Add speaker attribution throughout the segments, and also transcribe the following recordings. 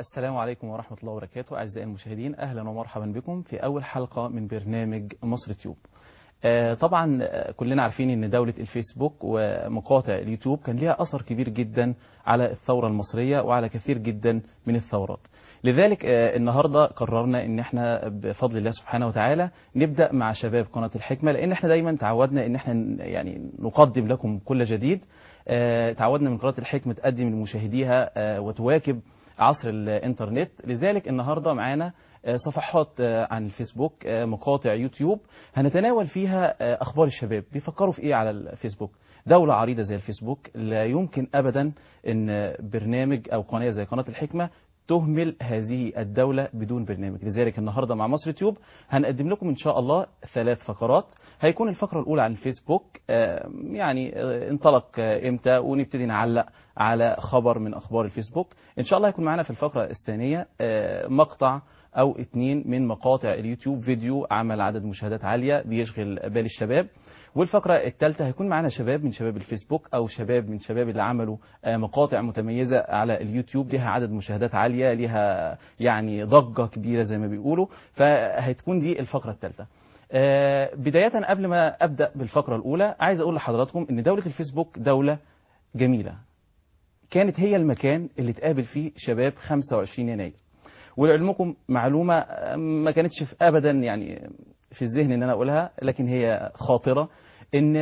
Speaker 1: السلام عليكم ورحمة الله وبركاته أعزائي المشاهدين أهلا ومرحبا بكم في أول حلقة من برنامج مصر تيوب آه، طبعا آه، كلنا عارفين ان دولة الفيسبوك ومقاطع اليوتيوب كان ليها اثر كبير جدا على الثورة المصرية وعلى كثير جدا من الثورات لذلك آه، النهاردة قررنا ان احنا بفضل الله سبحانه وتعالى نبدأ مع شباب قناة الحكمة لان احنا دايما تعودنا ان احنا ن- يعني نقدم لكم كل جديد آه، تعودنا من قناة الحكمة تقدم لمشاهديها آه، وتواكب عصر الانترنت لذلك النهارده معانا آه، صفحات آه، عن الفيسبوك آه، مقاطع يوتيوب هنتناول فيها آه، اخبار الشباب بيفكروا في ايه على الفيسبوك دولة عريضة زي الفيسبوك لا يمكن ابدا ان برنامج او قناة زي قناة الحكمة تهمل هذه الدولة بدون برنامج لذلك النهاردة مع مصر تيوب هنقدم لكم إن شاء الله ثلاث فقرات هيكون الفقرة الأولى عن الفيسبوك آه، يعني آه، انطلق آه، إمتى ونبتدي نعلق على خبر من أخبار الفيسبوك إن شاء الله هيكون معنا في الفقرة الثانية آه، مقطع أو اتنين من مقاطع اليوتيوب فيديو عمل عدد مشاهدات عالية بيشغل بال الشباب والفقرة الثالثة هيكون معنا شباب من شباب الفيسبوك أو شباب من شباب اللي عملوا آه، مقاطع متميزة على اليوتيوب ليها عدد مشاهدات عالية ليها يعني ضجة كبيرة زي ما بيقولوا فهتكون دي الفقرة الثالثة آه، بداية قبل ما أبدأ بالفقرة الأولى عايز أقول لحضراتكم إن دولة الفيسبوك دولة جميلة كانت هي المكان اللي تقابل فيه شباب 25 يناير ولعلمكم معلومة آه، ما كانتش في أبدا يعني في الذهن إن أنا أقولها لكن هي خاطرة إن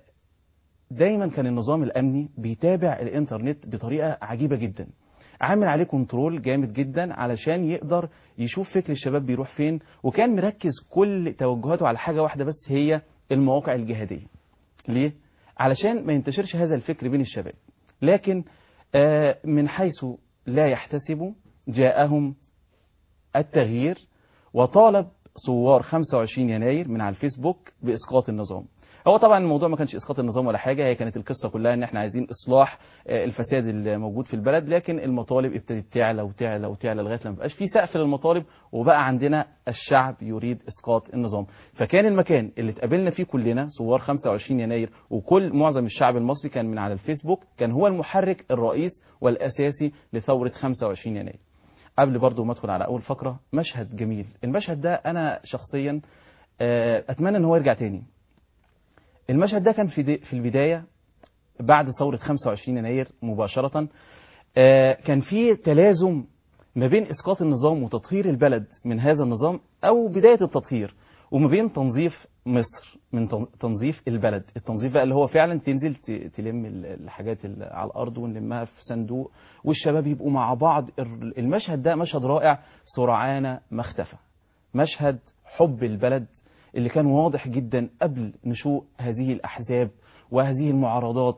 Speaker 1: دايما كان النظام الأمني بيتابع الإنترنت بطريقة عجيبة جدا عامل عليه كنترول جامد جدا علشان يقدر يشوف فكر الشباب بيروح فين وكان مركز كل توجهاته على حاجة واحدة بس هي المواقع الجهادية ليه؟ علشان ما ينتشرش هذا الفكر بين الشباب لكن آه، من حيث لا يحتسبوا جاءهم التغيير وطالب ثوار 25 يناير من على الفيسبوك باسقاط النظام هو طبعا الموضوع ما كانش اسقاط النظام ولا حاجه هي كانت القصه كلها ان احنا عايزين اصلاح آه، الفساد اللي موجود في البلد لكن المطالب ابتدت تعلى وتعلى وتعلى لغايه لما بقاش في سقف للمطالب وبقى عندنا الشعب يريد اسقاط النظام فكان المكان اللي اتقابلنا فيه كلنا ثوار 25 يناير وكل معظم الشعب المصري كان من على الفيسبوك كان هو المحرك الرئيس والاساسي لثوره 25 يناير قبل برضو ما ادخل على اول فقره مشهد جميل المشهد ده انا شخصيا آه، اتمنى ان هو يرجع تاني المشهد ده كان في دي في البدايه بعد ثوره 25 يناير مباشره آه، كان في تلازم ما بين اسقاط النظام وتطهير البلد من هذا النظام او بدايه التطهير وما بين تنظيف مصر من تن- تنظيف البلد التنظيف بقى اللي هو فعلا تنزل ت- تلم ال- الحاجات اللي على الارض ونلمها في صندوق والشباب يبقوا مع بعض ال- المشهد ده مشهد رائع سرعان ما اختفى مشهد حب البلد اللي كان واضح جدا قبل نشوء هذه الأحزاب وهذه المعارضات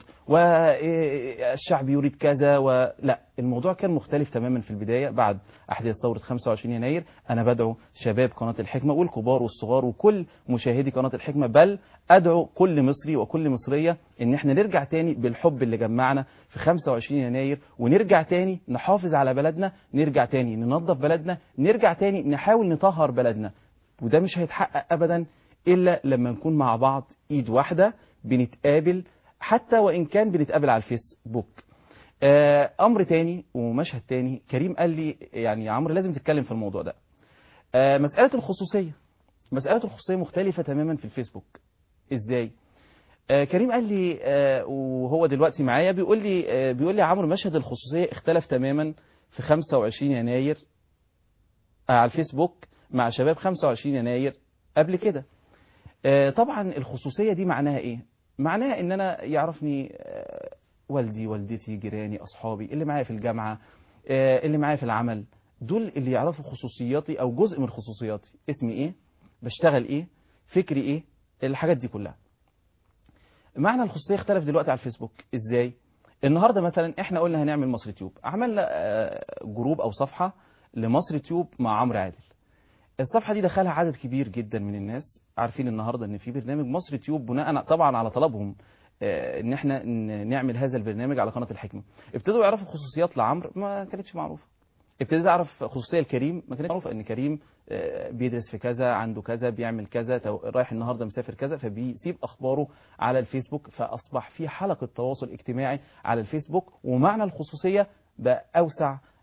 Speaker 1: والشعب يريد كذا ولا الموضوع كان مختلف تماما في البداية بعد أحداث ثورة 25 يناير أنا بدعو شباب قناة الحكمة والكبار والصغار وكل مشاهدي قناة الحكمة بل أدعو كل مصري وكل مصرية إن احنا نرجع تاني بالحب اللي جمعنا في 25 يناير ونرجع تاني نحافظ على بلدنا نرجع تاني ننظف بلدنا نرجع تاني نحاول نطهر بلدنا وده مش هيتحقق ابدا الا لما نكون مع بعض ايد واحده بنتقابل حتى وان كان بنتقابل على الفيسبوك آه، امر تاني ومشهد تاني كريم قال لي يعني يا عمرو لازم تتكلم في الموضوع ده آه، مساله الخصوصيه مساله الخصوصيه مختلفه تماما في الفيسبوك ازاي آه، كريم قال لي آه، وهو دلوقتي معايا بيقول لي آه، بيقول لي يا عمرو مشهد الخصوصيه اختلف تماما في 25 يناير آه، على الفيسبوك مع شباب 25 يناير قبل كده آه، طبعا الخصوصية دي معناها ايه معناها ان انا يعرفني آه، والدي والدتي جيراني اصحابي اللي معايا في الجامعة آه، اللي معايا في العمل دول اللي يعرفوا خصوصياتي او جزء من خصوصياتي اسمي ايه بشتغل ايه فكري ايه الحاجات دي كلها معنى الخصوصية اختلف دلوقتي على الفيسبوك ازاي النهارده مثلا احنا قلنا هنعمل مصر تيوب عملنا آه، جروب او صفحة لمصر تيوب مع عمرو عادل الصفحه دي دخلها عدد كبير جدا من الناس عارفين النهارده ان في برنامج مصر تيوب بناء طبعا على طلبهم آه، ان احنا ن- نعمل هذا البرنامج على قناه الحكمه ابتدوا يعرفوا خصوصيات لعمرو ما كانتش معروفه ابتديت اعرف خصوصيه لكريم ما كانتش معروفه ان كريم آه، بيدرس في كذا عنده كذا بيعمل كذا تو- رايح النهارده مسافر كذا فبيسيب اخباره على الفيسبوك فاصبح في حلقه تواصل اجتماعي على الفيسبوك ومعنى الخصوصيه بقى اوسع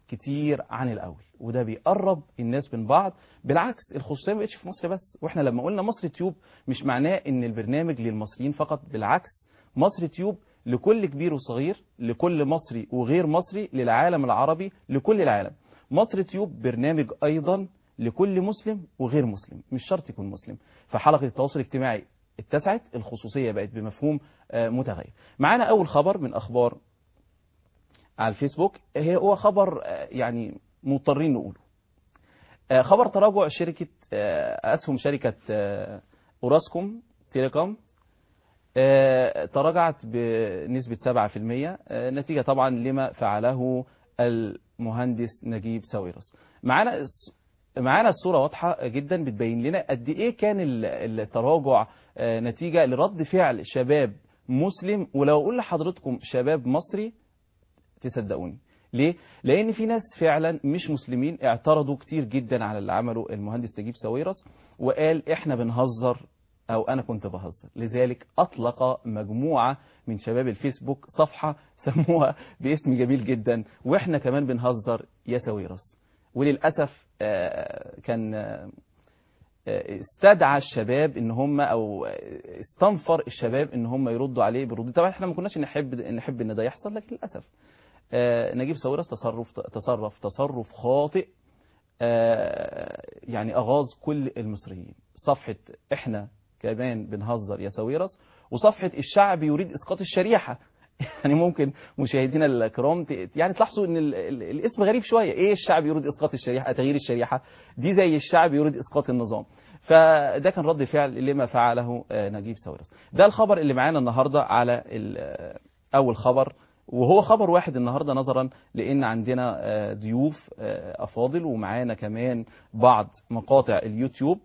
Speaker 1: كتير عن الاول وده بيقرب الناس من بعض بالعكس الخصوصيه ما بقتش في مصر بس واحنا لما قلنا مصر تيوب مش معناه ان البرنامج للمصريين فقط بالعكس مصر تيوب لكل كبير وصغير لكل مصري وغير مصري للعالم العربي لكل العالم مصر تيوب برنامج ايضا لكل مسلم وغير مسلم مش شرط يكون مسلم فحلقه التواصل الاجتماعي اتسعت الخصوصيه بقت بمفهوم آه، متغير معانا اول خبر من اخبار على الفيسبوك هي هو خبر آه، يعني مضطرين نقوله آه، خبر تراجع شركة آه، أسهم شركة آه، أوراسكوم تيليكوم آه، تراجعت بنسبة 7% آه، نتيجة طبعا لما فعله المهندس نجيب ساويرس معانا الس- معانا الصورة واضحة جدا بتبين لنا قد إيه كان ال- التراجع آه، نتيجة لرد فعل شباب مسلم ولو أقول لحضرتكم شباب مصري تصدقوني ليه؟ لأن في ناس فعلا مش مسلمين اعترضوا كتير جدا على اللي عمله المهندس نجيب ساويرس وقال احنا بنهزر أو أنا كنت بهزر لذلك أطلق مجموعة من شباب الفيسبوك صفحة سموها باسم جميل جدا وإحنا كمان بنهزر يا ساويرس وللأسف آه، كان آه، استدعى الشباب ان هم او استنفر الشباب ان هم يردوا عليه بالردود طبعا احنا ما كناش نحب نحب ان ده يحصل لكن للاسف آه، نجيب ساويرس تصرف تصرف تصرف خاطئ آه، يعني اغاظ كل المصريين صفحه احنا كمان بنهزر يا ساويرس وصفحه الشعب يريد اسقاط الشريحه يعني ممكن مشاهدينا الكرام ت- يعني تلاحظوا ان ال- ال- الاسم غريب شويه ايه الشعب يريد اسقاط الشريحه تغيير الشريحه دي زي الشعب يريد اسقاط النظام فده كان رد فعل لما فعله آه، نجيب ساويرس ده الخبر اللي معانا النهارده على ال- آه، اول خبر وهو خبر واحد النهارده نظرا لان عندنا آه، ضيوف آه، افاضل ومعانا كمان بعض مقاطع اليوتيوب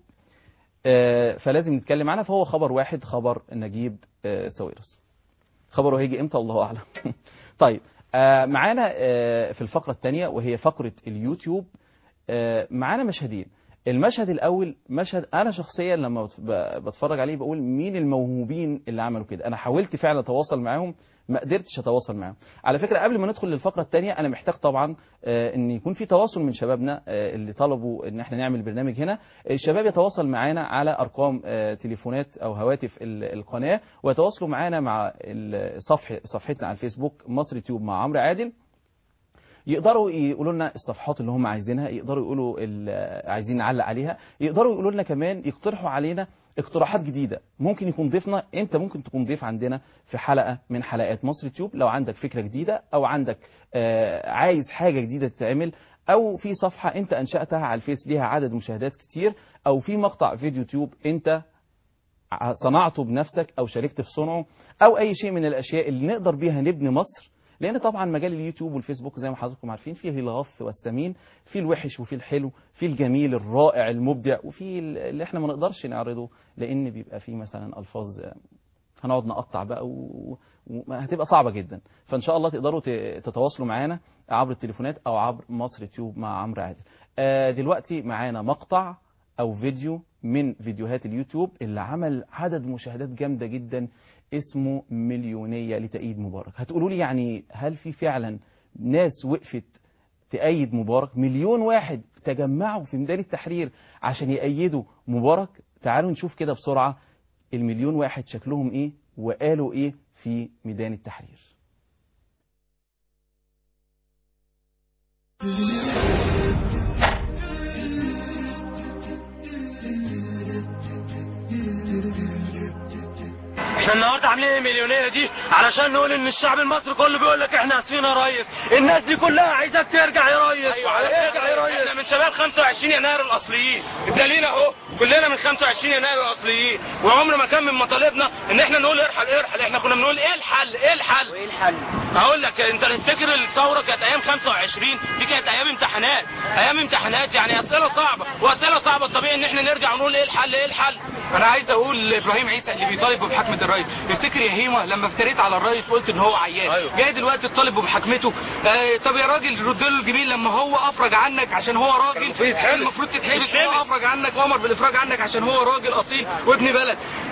Speaker 1: آه، فلازم نتكلم عنها فهو خبر واحد خبر نجيب آه، ساويرس خبره هيجي امتى الله اعلم طيب آه، معانا آه، في الفقره الثانيه وهي فقره اليوتيوب آه، معانا مشهدين المشهد الاول مشهد انا شخصيا لما بت- ب- بتفرج عليه بقول مين الموهوبين اللي عملوا كده انا حاولت فعلا اتواصل معاهم ما قدرتش اتواصل معاهم على فكره قبل ما ندخل للفقره الثانيه انا محتاج طبعا آه، ان يكون في تواصل من شبابنا آه، اللي طلبوا ان احنا نعمل برنامج هنا الشباب يتواصل معانا على ارقام آه، تليفونات او هواتف ال- القناه ويتواصلوا معانا مع الصفحه صفحتنا على الفيسبوك مصر تيوب مع عمرو عادل يقدروا يقولوا لنا الصفحات اللي هم عايزينها يقدروا يقولوا ال- عايزين نعلق عليها يقدروا يقولوا لنا كمان يقترحوا علينا اقتراحات جديدة ممكن يكون ضيفنا انت ممكن تكون ضيف عندنا في حلقة من حلقات مصر تيوب لو عندك فكرة جديدة او عندك آه، عايز حاجة جديدة تتعمل او في صفحة انت انشأتها على الفيس ليها عدد مشاهدات كتير او في مقطع فيديو تيوب انت صنعته بنفسك او شاركت في صنعه او اي شيء من الاشياء اللي نقدر بيها نبني مصر لان طبعا مجال اليوتيوب والفيسبوك زي ما حضراتكم عارفين فيه الغث والسمين في الوحش وفي الحلو في الجميل الرائع المبدع وفي اللي احنا ما نقدرش نعرضه لان بيبقى فيه مثلا الفاظ هنقعد نقطع بقى و- وهتبقى صعبه جدا فان شاء الله تقدروا ت- تتواصلوا معانا عبر التليفونات او عبر مصر تيوب مع عمرو عادل آه، دلوقتي معانا مقطع او فيديو من فيديوهات اليوتيوب اللي عمل عدد مشاهدات جامده جدا اسمه مليونيه لتأييد مبارك هتقولوا لي يعني هل في فعلا ناس وقفت تأيد مبارك مليون واحد تجمعوا في ميدان التحرير عشان يأيدوا مبارك تعالوا نشوف كده بسرعة المليون واحد شكلهم ايه وقالوا ايه في ميدان التحرير
Speaker 2: احنا النهارده عاملين المليونيه دي علشان نقول ان الشعب المصري كله بيقول لك احنا اسفين يا ريس الناس دي كلها عايزاك ترجع يا ريس
Speaker 3: ايوه على
Speaker 2: ارجع يا
Speaker 3: فكره
Speaker 2: ريس
Speaker 3: احنا من شباب 25 يناير الاصليين الدليل اهو كلنا من 25 يناير الاصليين وعمر ما كان من مطالبنا ان احنا نقول ارحل ارحل احنا كنا بنقول ايه الحل ايه الحل
Speaker 2: وايه الحل
Speaker 3: هقول لك انت تفتكر الثوره كانت ايام 25 دي كانت ايام امتحانات ايام امتحانات يعني اسئله صعبه واسئله صعبه الطبيعي ان احنا نرجع ونقول ايه الحل ايه الحل
Speaker 4: انا عايز اقول لابراهيم عيسى اللي بيطالب بمحاكمه الرئيس افتكر يا هيما لما افتريت على الرئيس وقلت ان هو عيان
Speaker 3: أيوة.
Speaker 4: جاي دلوقتي تطالب بمحاكمته آه طب يا راجل رد له الجميل لما هو افرج عنك عشان هو راجل
Speaker 3: المفروض يتحبس.
Speaker 4: المفروض تتحبس
Speaker 3: يتحبس.
Speaker 4: هو افرج عنك وامر بالافراج عنك عشان هو راجل اصيل وابن بلد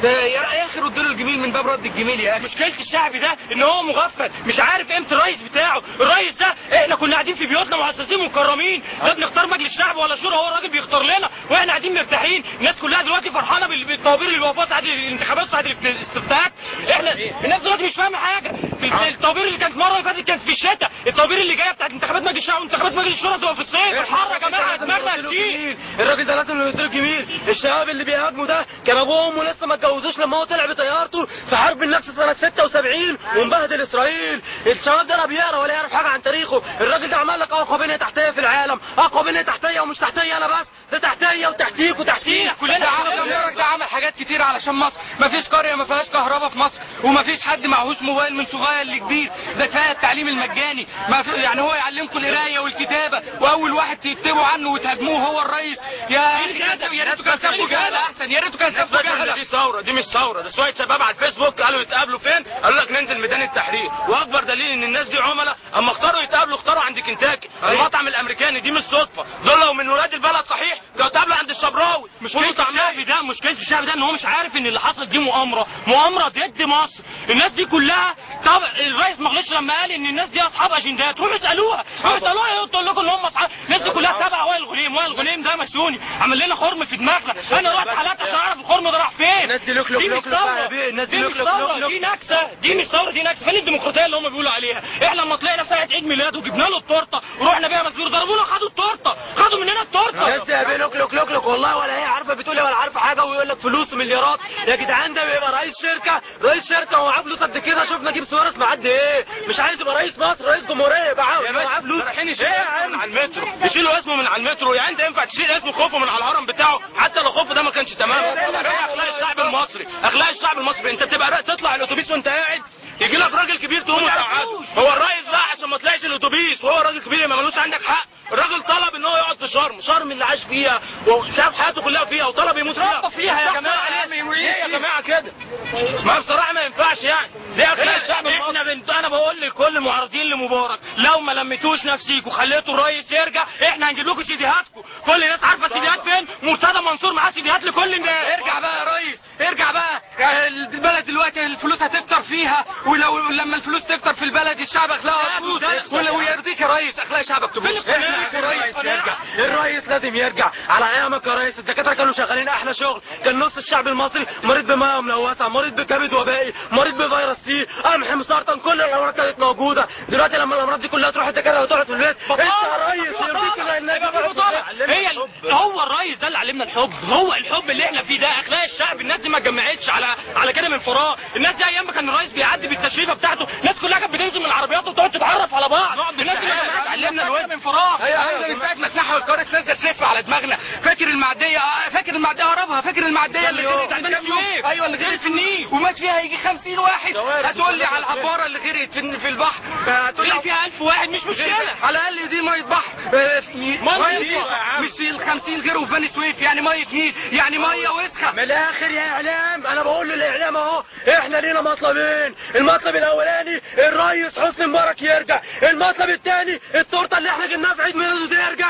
Speaker 4: يا اخي ردوا له الجميل من باب رد الجميل يا اخي
Speaker 2: مشكلة الشعب ده ان هو مغفل مش عارف قيمة الرئيس بتاعه الرئيس ده احنا كنا قاعدين في بيوتنا معززين مكرمين لا بنختار مجلس شعب ولا شورى هو الراجل بيختار لنا واحنا قاعدين مرتاحين الناس كلها دلوقتي فرحانة بال- بالطوابير الوفاة ساعة الانتخابات ساعة الاستفتاءات احنا الناس دلوقتي مش فاهمة حاجة في الطوابير اللي كانت المرة اللي فاتت كانت في الشتاء الطوابير اللي جاية بتاعت انتخابات مجلس الشعب وانتخابات مجلس الشورى تبقى في الصيف الحر يا جماعة دماغنا كتير
Speaker 5: الراجل ده لازم يديله جميل الشباب اللي بيهاجموا ده كان ابوه وامه لسه ما اتجوزوش لما هو طلع بطيارته في حرب النكسه سنه 76 ومبهدل اسرائيل الشباب ده لا بيقرا ولا يعرف حاجه عن تاريخه الراجل ده عمل لك اقوى بنيه تحتيه في العالم اقوى بنيه تحتيه ومش تحتيه انا بس ده تحتيه وتحتيك وتحتيك
Speaker 2: كلنا
Speaker 4: ده عمل
Speaker 2: عارفين.
Speaker 4: ده عمل حاجات كتير علشان مصر مفيش قريه ما فيهاش كهرباء في مصر ومفيش حد معهوش موبايل من صغير لكبير ده كفايه التعليم المجاني ما في يعني هو يعلمكم القرايه والكتابه واول واحد تكتبوا عنه وتهاجموه هو الرئيس يا أخي كان- يا ريته كان سابكوا جهله احسن يا ريته كان سابكوا جهله
Speaker 3: دي ثوره دي مش ثوره ده شويه شباب على الفيسبوك قالوا يتقابلوا فين قالوا لك ننزل ميدان التحرير واكبر دليل ان الناس دي عملاء اما اختاروا يتقابلوا اختاروا عند كنتاكي المطعم الامريكاني دي مش صدفه دول لو من ولاد البلد صحيح كانوا اتقابلوا عند الشبراوي
Speaker 2: مشكلة الشعب ده مشكلة الشعب ده ان هو مش عارف ان اللي حصل دي مؤامرة مؤامرة ضد مصر الناس دي كلها طب الرئيس ما غلطش لما قال ان الناس دي اصحاب اجندات روحوا اسالوها روحوا اسالوها يقول لكم ان هم اصحاب الناس دي كلها تبع وائل غنيم وائل غنيم ده مسيوني عمل لنا خرم في دماغنا انا رحت حالات عشان اعرف الخرم ده راح فين
Speaker 5: الناس دي لوك لوك
Speaker 2: دي مش
Speaker 5: لوك لوك
Speaker 2: ثورة.
Speaker 5: يا بيه، الناس دي
Speaker 2: دي
Speaker 5: لوك
Speaker 2: مش
Speaker 5: لوك لوك
Speaker 2: ثورة
Speaker 5: لوك.
Speaker 2: دي نكسة دي مش ثورة دي نكسة فين الديمقراطية اللي هم بيقولوا عليها احنا لما طلعنا ساعة عيد ميلاده وجبنا له التورتة ورحنا بيها مسبير ضربونا خدوا التورتة خدوا مننا التورتة
Speaker 5: الناس يا بيه لوك لوك لوك لوك والله ولا هي عارفه بتقول إيه ولا عارفه حاجه ويقول لك فلوس ومليارات يا جدعان ده بيبقى رئيس شركه رئيس شركه ومعاه فلوس قد كده شفنا نجيب سوارس معدي ايه مش عايز يبقى رئيس مصر رئيس جمهوريه يبقى عاوز
Speaker 3: يا
Speaker 5: يبقى معاه
Speaker 3: باشا
Speaker 5: فلوس
Speaker 3: رايحين
Speaker 5: ايه
Speaker 3: يشيلوا
Speaker 5: يا
Speaker 3: اسمه
Speaker 5: عم
Speaker 3: من على المترو يشيلوا اسمه من على المترو يعني انت ينفع تشيل اسم خوفه من على الهرم بتاعه حتى لو خوفه ده ما كانش تمام ايه اخلاق الشعب المصري اخلاق الشعب المصري انت بتبقى را- تطلع الاتوبيس وانت قاعد يجي لك راجل كبير تقوم وتقعده هو الرئيس بقى عشان ما طلعش الاتوبيس وهو راجل كبير ما ملوش عندك حق الراجل طلب ان هو يقعد في شرم شرم اللي عاش فيها وشاف حياته كلها فيها وطلب يموت فيها
Speaker 2: ربى فيها يا جماعة.
Speaker 3: ليه يا جماعه كده ما بصراحه ما ينفعش يعني دي اخلاق الشعب
Speaker 2: احنا بنت انا بقول لكل المعارضين لمبارك لو ما لميتوش نفسيكم وخليتوا الرئيس يرجع احنا هنجيب لكم سيديهاتكم كل الناس عارفه سيديهات فين مرتضى منصور معاه سيديهات لكل الناس
Speaker 4: ارجع بقى يا ريس ارجع بقى يعني البلد دلوقتي الفلوس هتكتر فيها ولو لما الفلوس تكتر في البلد الشعب اخلاقه تبوظ ولو يرضيك يا ريس اخلاق شعبك تبوظ
Speaker 5: احنا عايزين الرئيس يرجع الرئيس لازم يرجع على ايامك يا ريس الدكاتره كانوا شغالين احلى شغل كان نص الشعب المصري مريض بميه ملوثه مريض بكبد وبائي مريض بفيروس سي قمح مسرطن كل الامراض كانت موجوده دلوقتي لما الامراض دي كلها تروح الدكاتره وتقعد في البيت انت يا ريس يرضيك ان الناس
Speaker 2: يبقى في
Speaker 5: تقعد في
Speaker 2: بطالة.
Speaker 5: البيت.
Speaker 2: هي ال- هو الرئيس ده اللي علمنا الحب هو الحب اللي احنا فيه ده اخلاق الشعب الناس دي ما اتجمعتش على على كده من فراغ الناس دي ايام ما كان الرئيس بيعدي بالتشريفه بتاعته الناس كلها كانت بتنزل من العربيات وتقعد تتعرف على بعض الناس دي ما اتجمعتش علمنا الواد من فراغ
Speaker 4: ايوه ايوه من ساعه ما سنحوا الكرس نزل شف على دماغنا فاكر المعديه آه، فاكر المعديه هربها فاكر المعديه اللي غرقت من كام يوم ايوه اللي غرقت في النيل ومات فيها يجي 50 واحد هتقول لي على العباره اللي غرقت في في البحر آه، هتقول
Speaker 2: اللي
Speaker 4: لي
Speaker 2: فيها ألف واحد مش مشكله
Speaker 4: على الاقل دي ميه بحر آه، في-
Speaker 2: مية
Speaker 4: ميه
Speaker 2: نيل.
Speaker 4: بحر. مش ال 50 غيره في بني سويف يعني ميه نيل يعني ميه وسخه
Speaker 5: من الاخر يا اعلام انا بقول للاعلام اهو احنا لينا مطلبين المطلب الاولاني الريس حسني مبارك يرجع المطلب الثاني التورته اللي احنا جبناها في عيد ميلاده ترجع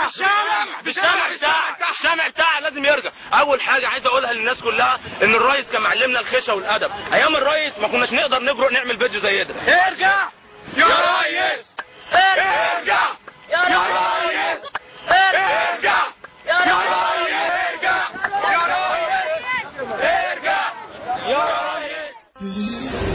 Speaker 3: بالشمع بتاعك الشمع بتاعك لازم يرجع اول حاجه عايز اقولها للناس كلها ان الرئيس كان معلمنا الخشة والادب ايام الرئيس ما كناش نقدر نجرؤ نعمل فيديو زي ده
Speaker 5: ارجع
Speaker 3: يا ريس ارجع يا ريس ارجع يا ريس ارجع يا ريس ارجع يا ريس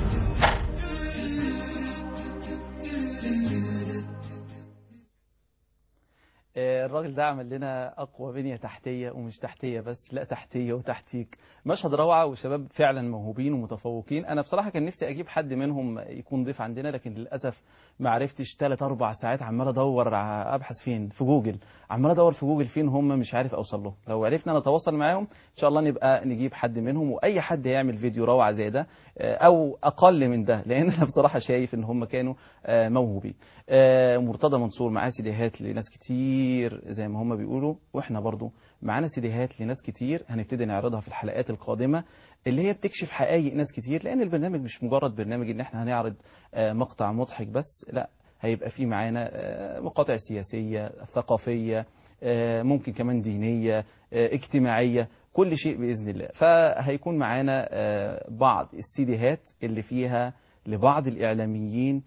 Speaker 1: آه، الراجل ده عمل لنا اقوى بنيه تحتيه ومش تحتيه بس لا تحتيه وتحتيك مشهد روعه وشباب فعلا موهوبين ومتفوقين انا بصراحه كان نفسي اجيب حد منهم يكون ضيف عندنا لكن للاسف ما عرفتش ثلاث اربع ساعات عمال ادور ع- ابحث فين في جوجل عمال ادور في جوجل فين هم مش عارف اوصل لهم لو عرفنا نتواصل معاهم ان شاء الله نبقى نجيب حد منهم واي حد يعمل فيديو روعه زي ده آه، او اقل من ده لان انا بصراحه شايف ان هم كانوا آه، موهوبين آه، مرتضى منصور معاه سيديهات لناس كتير زي ما هم بيقولوا واحنا برضو معانا سيديهات لناس كتير هنبتدي نعرضها في الحلقات القادمه اللي هي بتكشف حقائق ناس كتير لان البرنامج مش مجرد برنامج ان احنا هنعرض آه، مقطع مضحك بس لا هيبقى فيه معانا آه، مقاطع سياسيه ثقافيه آه، ممكن كمان دينيه آه، اجتماعيه كل شيء باذن الله فهيكون معانا آه، بعض السيديهات اللي فيها لبعض الاعلاميين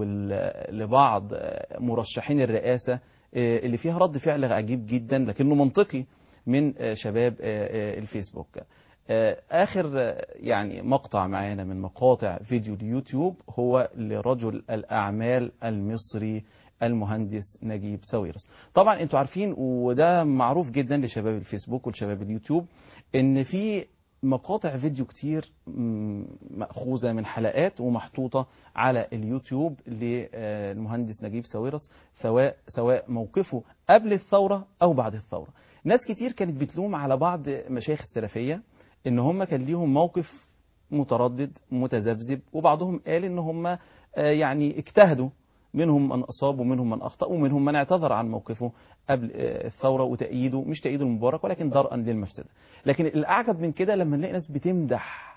Speaker 1: ولبعض مرشحين الرئاسه آه، اللي فيها رد فعل عجيب جدا لكنه منطقي من آه، شباب آه، آه، الفيسبوك آه، اخر آه، يعني مقطع معانا من مقاطع فيديو اليوتيوب هو لرجل الاعمال المصري المهندس نجيب ساويرس طبعا انتوا عارفين وده معروف جدا لشباب الفيسبوك ولشباب اليوتيوب ان في مقاطع فيديو كتير م- مأخوذة من حلقات ومحطوطة على اليوتيوب للمهندس نجيب ساويرس سواء سواء موقفه قبل الثورة أو بعد الثورة ناس كتير كانت بتلوم على بعض مشايخ السلفية ان هم كان ليهم موقف متردد متذبذب وبعضهم قال ان هم آه، يعني اجتهدوا منهم من اصاب ومنهم من اخطا ومنهم من اعتذر عن موقفه قبل آه، الثوره وتأييده مش تأييد المبارك ولكن درءا للمفسده لكن الاعجب من كده لما نلاقي ناس بتمدح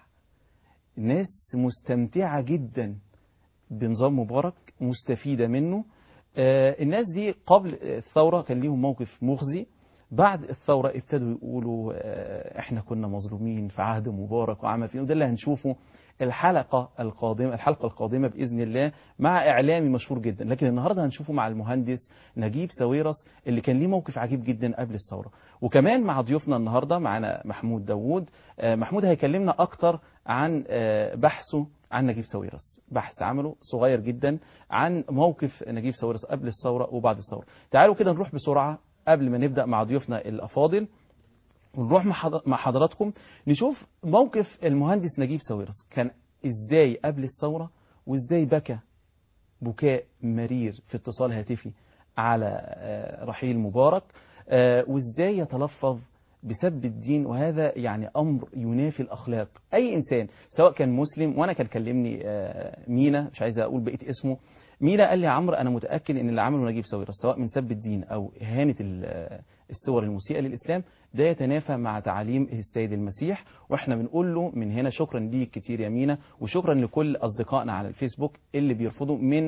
Speaker 1: ناس مستمتعه جدا بنظام مبارك مستفيده منه آه، الناس دي قبل الثوره كان ليهم موقف مخزي بعد الثورة ابتدوا يقولوا آه، احنا كنا مظلومين في عهد مبارك وعمل فيه وده اللي هنشوفه الحلقة القادمة الحلقة القادمة بإذن الله مع إعلامي مشهور جدا لكن النهاردة هنشوفه مع المهندس نجيب ساويرس اللي كان ليه موقف عجيب جدا قبل الثورة وكمان مع ضيوفنا النهاردة معنا محمود داوود آه، محمود هيكلمنا أكتر عن آه، بحثه عن نجيب ساويرس بحث عمله صغير جدا عن موقف نجيب ساويرس قبل الثورة وبعد الثورة تعالوا كده نروح بسرعة قبل ما نبدأ مع ضيوفنا الأفاضل ونروح مع حض- مع حضراتكم نشوف موقف المهندس نجيب ساويرس كان ازاي قبل الثورة وازاي بكى بكاء مرير في اتصال هاتفي على آه، رحيل مبارك آه، وازاي يتلفظ بسب الدين وهذا يعني امر ينافي الاخلاق اي انسان سواء كان مسلم وانا كان كلمني آه، مينا مش عايز اقول بقيه اسمه مينا قال لي يا عمرو انا متاكد ان اللي عمله نجيب ساويرس سواء من سب الدين او اهانه ال- آه، الصور المسيئه للاسلام ده يتنافى مع تعاليم السيد المسيح واحنا بنقول له من هنا شكرا ليك كتير يا مينا وشكرا لكل اصدقائنا على الفيسبوك اللي بيرفضوا من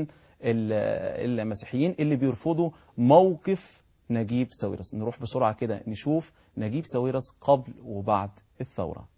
Speaker 1: ال- المسيحيين اللي بيرفضوا موقف نجيب ساويرس نروح بسرعة كده نشوف نجيب ساويرس قبل وبعد الثورة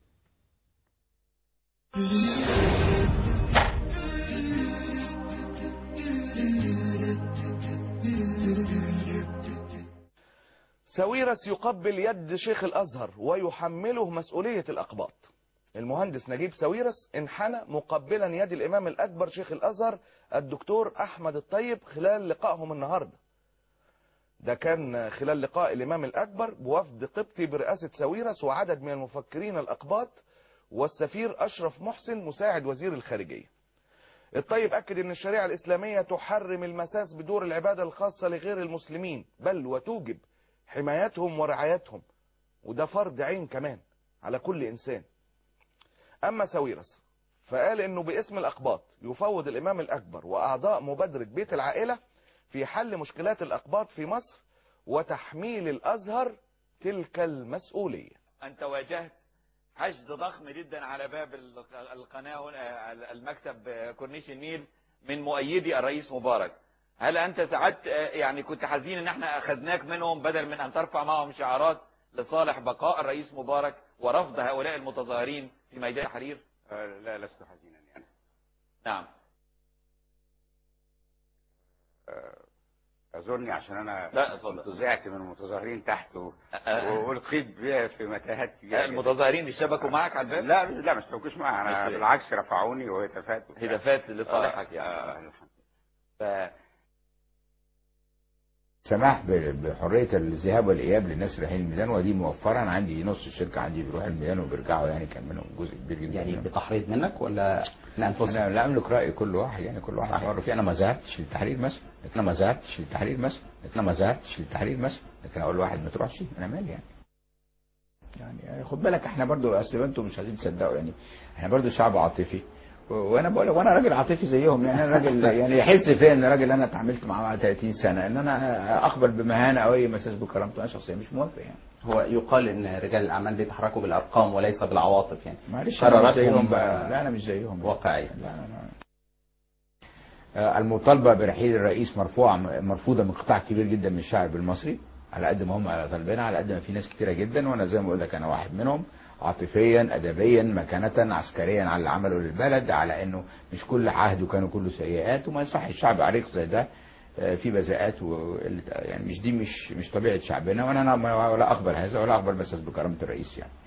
Speaker 6: ساويرس يقبل يد شيخ الأزهر ويحمله مسؤولية الأقباط المهندس نجيب ساويرس انحنى مقبلا يد الإمام الأكبر شيخ الأزهر الدكتور أحمد الطيب خلال لقائهم النهاردة ده كان خلال لقاء الإمام الأكبر بوفد قبطي برئاسة ساويرس وعدد من المفكرين الأقباط والسفير أشرف محسن مساعد وزير الخارجية الطيب أكد أن الشريعة الإسلامية تحرم المساس بدور العبادة الخاصة لغير المسلمين بل وتوجب حمايتهم ورعايتهم وده فرض عين كمان على كل إنسان أما ساويرس فقال أنه باسم الأقباط يفوض الإمام الأكبر وأعضاء مبادرة بيت العائلة في حل مشكلات الأقباط في مصر وتحميل الأزهر تلك المسؤولية
Speaker 7: أنت واجهت حشد ضخم جدا على باب ال- القناة هنا المكتب كورنيش النيل من مؤيدي الرئيس مبارك هل أنت ساعدت يعني كنت حزين أن احنا أخذناك منهم بدل من أن ترفع معهم شعارات لصالح بقاء الرئيس مبارك ورفض هؤلاء المتظاهرين في ميدان الحرير
Speaker 8: آه، لا لست حزينا يعني
Speaker 7: نعم
Speaker 8: اعذرني عشان انا
Speaker 7: لا، اتفضل.
Speaker 8: كنت زعت من المتظاهرين تحت و-
Speaker 7: أه.
Speaker 8: والقيت بيها في متاهات كبيرة جداً.
Speaker 7: المتظاهرين دي اشتبكوا معك على الباب
Speaker 8: لا لا ما اشتبكوش معي انا
Speaker 7: ماشي.
Speaker 8: بالعكس رفعوني وهتافات وبتاع.
Speaker 7: هدافات لصالحك
Speaker 8: آه،
Speaker 7: يعني
Speaker 8: آه، الحمد لله. ف
Speaker 9: سماح ب- بحريه الذهاب والاياب للناس اللي رايحين الميدان ودي موفره انا عندي نص الشركه عندي بيروح الميدان وبيرجعوا يعني كان منهم جزء كبير جدا
Speaker 10: يعني
Speaker 9: منهم.
Speaker 10: بتحريض منك ولا لانفسهم؟
Speaker 9: انا لا املك راي كل واحد يعني كل واحد حر فيه انا ما ذهبتش للتحرير مثلا لكن انا ما ذهبتش للتحرير مثلا لكن انا ما ذهبتش للتحرير مثلا لكن اقول لواحد ما تروحش انا مالي يعني يعني خد بالك احنا برضو اصل انتوا مش عايزين تصدقوا يعني احنا برضو شعب عاطفي و- وانا بقول وانا راجل عاطفي زيهم يعني انا راجل يعني يحس فيا ان راجل انا اتعاملت معاه 30 سنه ان انا اقبل بمهانه او اي مساس بكرامته انا شخصيا مش موافق يعني
Speaker 10: هو يقال ان رجال الاعمال بيتحركوا بالارقام وليس بالعواطف يعني
Speaker 9: معلش انا مش زيهم
Speaker 10: قراراتهم
Speaker 9: بقى لا انا مش زيهم
Speaker 10: واقعيه
Speaker 9: لا لا لا. آه، المطالبة برحيل الرئيس مرفوعة مرفوضة من قطاع كبير جدا من الشعب المصري على قد ما هم طالبينها على قد ما في ناس كتيره جدا وانا زي ما بقول لك انا واحد منهم عاطفيا ادبيا مكانه عسكريا على اللي عمله للبلد على انه مش كل عهد وكانوا كله سيئات وما يصح الشعب عريق زي ده آه، في بذاءات وقلة يعني مش دي مش مش طبيعه شعبنا وانا أنا ما- ولا اقبل هذا ولا اقبل مساس بكرامه الرئيس يعني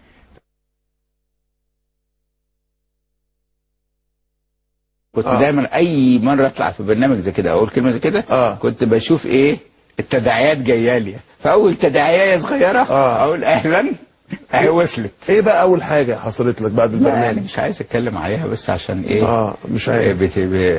Speaker 9: كنت
Speaker 11: آه.
Speaker 9: آه. دايما اي مره اطلع في برنامج زي كده اقول كلمه زي كده
Speaker 11: آه.
Speaker 9: كنت بشوف ايه التداعيات جايه لي فاول تداعيه صغيره
Speaker 11: آه.
Speaker 9: اقول اهلا اهي وصلت
Speaker 11: ايه بقى اول حاجه حصلت لك بعد
Speaker 9: لا انا
Speaker 11: البرنامج
Speaker 9: مش عايز اتكلم عليها بس عشان ايه
Speaker 11: اه مش عارف
Speaker 9: بت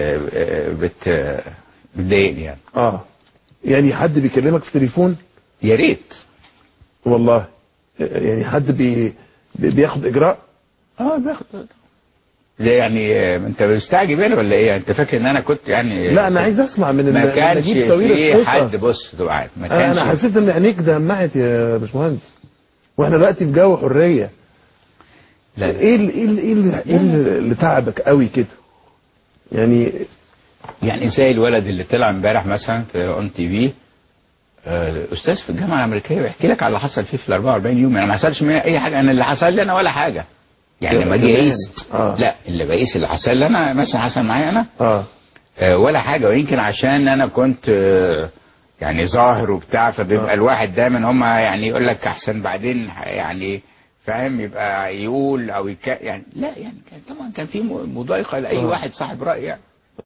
Speaker 9: بت بتضايقني يعني
Speaker 11: اه يعني حد بيكلمك في تليفون
Speaker 9: يا ريت
Speaker 11: والله يعني حد بي بي- بياخد اجراء
Speaker 9: اه باخد ده يعني آه، انت مستعجب انا ولا ايه انت فاكر ان انا كنت يعني
Speaker 11: لا انا عايز اسمع من
Speaker 9: ما
Speaker 11: ال-
Speaker 9: كانش
Speaker 11: نجيب ساويرس
Speaker 9: في
Speaker 11: قصة.
Speaker 9: حد بص تبقى عارف ما
Speaker 11: انا
Speaker 9: كانش
Speaker 11: أنا حسيت ان عينيك دمعت يا باشمهندس واحنا دلوقتي في جو حريه
Speaker 9: لا لا.
Speaker 11: ايه اللي ايه اللي ايه اللي, إيه اللي تعبك قوي كده يعني
Speaker 9: يعني زي الولد اللي طلع امبارح مثلا في اون تي في آه، استاذ في الجامعه الامريكيه ويحكي لك على اللي حصل فيه في ال 44 يوم يعني ما حصلش مني اي حاجه انا اللي حصل لي انا ولا حاجه يعني لما اجي
Speaker 11: كمان.
Speaker 9: اقيس
Speaker 11: آه.
Speaker 9: لا اللي بقيس اللي حصل لي انا مثلا حصل معايا انا
Speaker 11: اه
Speaker 9: آه، ولا حاجه ويمكن عشان انا كنت آه، يعني ظاهر وبتاع فبيبقى
Speaker 11: آه.
Speaker 9: الواحد دايما هم يعني يقول لك احسن بعدين يعني فاهم يبقى يقول او يك... يعني لا يعني كان طبعا كان في م- مضايقه لاي
Speaker 11: آه.
Speaker 9: واحد صاحب راي يعني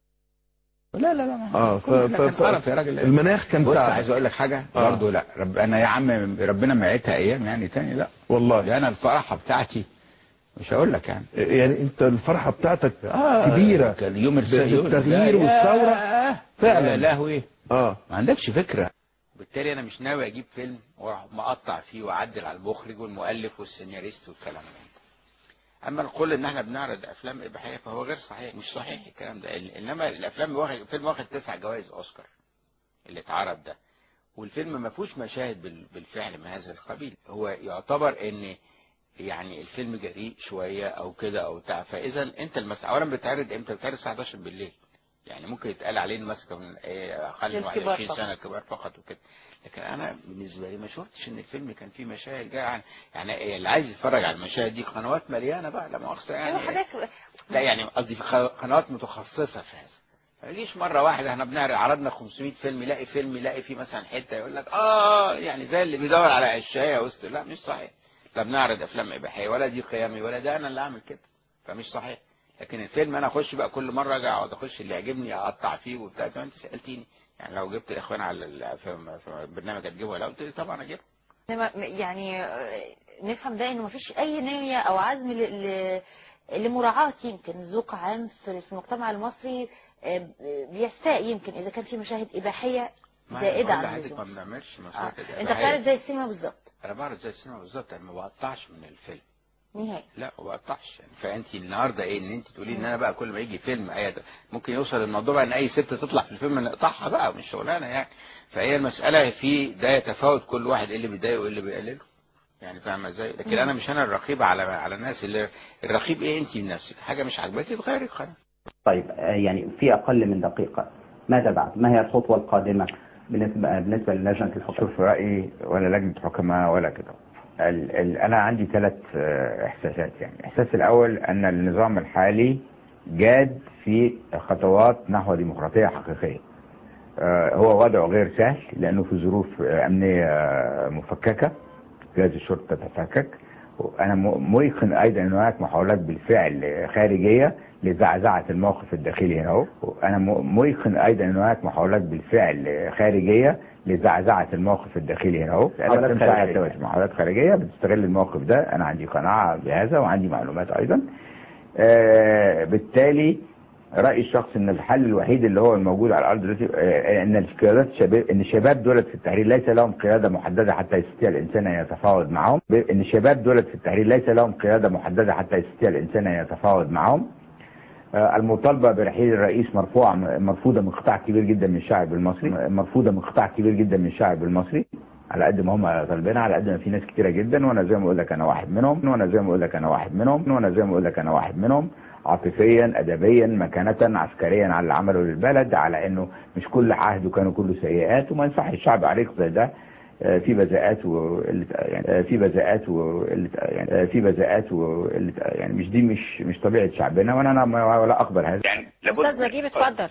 Speaker 9: لا لا لا ما-
Speaker 11: اه ف...
Speaker 9: كل
Speaker 11: ف...
Speaker 9: ده كان
Speaker 11: ف...
Speaker 9: قرف يا راجل
Speaker 11: المناخ كان
Speaker 9: بص
Speaker 11: تعب
Speaker 9: عايز اقول لك حاجه
Speaker 11: آه.
Speaker 9: برضه لا رب انا يا عم ربنا ما يعيدها ايام يعني تاني لا
Speaker 11: والله
Speaker 9: ده انا الفرحه بتاعتي مش هقول لك يعني
Speaker 11: يعني انت الفرحه بتاعتك
Speaker 9: آه
Speaker 11: كبيره
Speaker 9: كان يوم
Speaker 11: ب-
Speaker 9: الرسالة
Speaker 11: بالتغيير والثوره فعلا.
Speaker 9: يا لهوي
Speaker 11: اه
Speaker 9: ما عندكش فكره بالتالي انا مش ناوي اجيب فيلم واروح مقطع فيه واعدل على المخرج والمؤلف والسيناريست والكلام ده اما القول ان احنا بنعرض افلام اباحيه فهو غير صحيح مش صحيح الكلام ده ال- انما الافلام واخد فيلم واخد تسع جوائز اوسكار اللي اتعرض ده والفيلم ما فيهوش مشاهد بال- بالفعل من هذا القبيل هو يعتبر ان يعني الفيلم جريء شويه او كده او بتاع فاذا انت المسألة اولا بتعرض امتى بتعرض الساعه 11 بالليل يعني ممكن يتقال عليه مثلا من إيه، اقل من
Speaker 12: للكبار
Speaker 9: 21
Speaker 12: فقط.
Speaker 9: سنه كبار فقط وكده لكن انا بالنسبه لي ما شفتش ان الفيلم كان فيه مشاهد جايه عن يعني إيه اللي عايز يتفرج على المشاهد دي قنوات مليانه بقى لا مؤاخذه يعني
Speaker 12: حضرتك
Speaker 9: لا يعني قصدي في خ- قنوات متخصصه في هذا ما يجيش مره واحده احنا بنعرض عرضنا 500 فيلم يلاقي فيلم يلاقي فيه مثلا حته يقول لك اه يعني زي اللي بيدور على عشايه وسط لا مش صحيح لا بنعرض افلام اباحيه ولا دي قيمي ولا ده انا اللي اعمل كده فمش صحيح لكن الفيلم انا اخش بقى كل مره ارجع اقعد اخش اللي يعجبني اقطع فيه وبتاع زي ما انت سالتيني يعني لو جبت الاخوان على ال- في في البرنامج هتجيبه ولا قلت لي طبعا اجيبه
Speaker 12: إنما يعني آه، نفهم ده انه مفيش اي نية او عزم ل... ل... لمراعاة يمكن ذوق عام في في المجتمع المصري آه، بيستاء يمكن اذا كان في مشاهد اباحية
Speaker 9: ما
Speaker 12: زائدة
Speaker 9: أنا بقول
Speaker 12: عن
Speaker 9: لحضرتك ما
Speaker 12: اللزوم
Speaker 9: بنعملش
Speaker 12: آه.
Speaker 9: مسرحيات
Speaker 12: انت
Speaker 9: إباحية.
Speaker 12: بتعرض زي السينما بالظبط
Speaker 9: انا بعرض زي السينما بالظبط انا ما بقطعش من الفيلم
Speaker 12: نهائي
Speaker 9: لا ما بقطعش يعني فانت النهارده ايه ان انت تقولي ان انا بقى كل ما يجي فيلم اي ممكن يوصل الموضوع بقى ان اي ست تطلع في الفيلم نقطعها بقى مش شغلانه يعني فهي المساله في ده يتفاوت كل واحد ايه اللي بيضايقه وايه اللي بيقلله يعني فاهمه ازاي لكن
Speaker 12: مم.
Speaker 9: انا مش انا الرقيب على على الناس اللي الرقيب ايه انت بنفسك حاجه مش عاجباكي تغيري القناه
Speaker 13: طيب آه، يعني في أقل من دقيقة ماذا بعد؟ ما هي الخطوة القادمة بالنسبة بالنسبة للجنة الحكام؟
Speaker 8: شوف رأيي ولا لجنة حكماء ولا كده ال ال أنا عندي ثلاث آه، إحساسات يعني الإحساس الأول أن النظام الحالي جاد في خطوات نحو ديمقراطية حقيقية آه، هو وضعه غير سهل لأنه في ظروف آه، أمنية آه، مفككة جهاز الشرطة تفكك أنا م- ميقن أيضا أن هناك محاولات بالفعل خارجية لزعزعة الموقف الداخلي هنا أهو أنا م- ميقن أيضا أن هناك محاولات بالفعل خارجية لزعزعة الموقف الداخلي هنا أهو
Speaker 13: محاولات
Speaker 8: تمشي على
Speaker 13: خارجية.
Speaker 8: التوازي. محاولات خارجية بتستغل الموقف ده أنا عندي قناعة بهذا وعندي معلومات أيضا آه، بالتالي رأيي الشخصي ان الحل الوحيد اللي هو الموجود على الارض دلوقتي آه، ان القيادات الشباب ان الشباب دولت في التحرير ليس لهم قياده محدده حتى يستطيع الانسان ان يتفاوض معهم ب- ان الشباب دولت في التحرير ليس لهم قياده محدده حتى يستطيع الانسان ان يتفاوض معهم آه، المطالبه برحيل الرئيس مرفوعه مرفوضه من قطاع كبير جدا من الشعب المصري مرفوضه من قطاع كبير جدا من الشعب المصري على قد ما هم طالبينها على قد ما في ناس كتيره جدا وانا زي ما اقول لك انا واحد منهم وانا زي ما اقول لك انا واحد منهم وانا زي ما اقول لك انا واحد منهم عاطفيا ادبيا مكانه عسكريا على اللي عمله للبلد على انه مش كل عهد وكانوا كله سيئات وما ينصح الشعب عريق زي ده آه، في بذاءات وقله يعني آه، في بذاءات وقله يعني آه، في بذاءات وقله يعني مش دي مش مش طبيعه شعبنا وانا أنا ما- ولا اقبل هذا
Speaker 7: يعني
Speaker 12: استاذ نجيب اتفضل